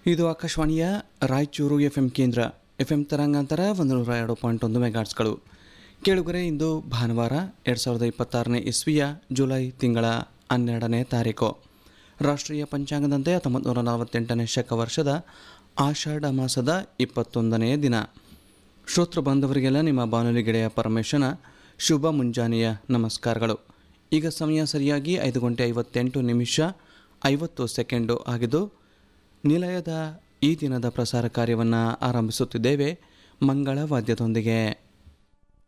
ಇದು ಆಕಾಶವಾಣಿಯ Raichur F M ಕೇಂದ್ರ ಎಫ್ ಎಂ ತರಂಗಾಂತರ ಒಂದು ನೂರ ಎರಡು ಪಾಯಿಂಟ್ ಒಂದು ಮೆಗಾಟ್ಸ್ಗಳು ಕೇಳುಗರೆ ಇಂದು ಭಾನುವಾರ ಎರಡು ಸಾವಿರದ ಇಪ್ಪತ್ತಾರನೇ ಇಸ್ವಿಯ ಜುಲೈ ತಿಂಗಳ ಹನ್ನೆರಡನೇ ತಾರೀಕು ರಾಷ್ಟ್ರೀಯ ಪಂಚಾಂಗದಂತೆ ಹತ್ತೊಂಬತ್ತು ನೂರ ನಲವತ್ತೆಂಟನೇ ಶಕ ವರ್ಷದ ಆಷಾಢ ಮಾಸದ ಇಪ್ಪತ್ತೊಂದನೆಯ ದಿನ ಶ್ರೋತೃ ಬಾಂಧವರಿಗೆಲ್ಲ ನಿಮ್ಮ ಬಾನುಲಿ ಗೆಳೆಯ ಪರಮೇಶನ ಶುಭ ಮುಂಜಾನೆಯ ನಮಸ್ಕಾರಗಳು ಈಗ ಸಮಯ ಸರಿಯಾಗಿ ಐದು ಗಂಟೆ ಐವತ್ತೆಂಟು ನಿಮಿಷ ಐವತ್ತು ಸೆಕೆಂಡು ಆಗಿದ್ದು ನಿಲಯದ ಈ ದಿನದ ಪ್ರಸಾರ ಕಾರ್ಯವನ್ನು ಆರಂಭಿಸುತ್ತಿದ್ದೇವೆ ಮಂಗಳ ವಾದ್ಯದೊಂದಿಗೆ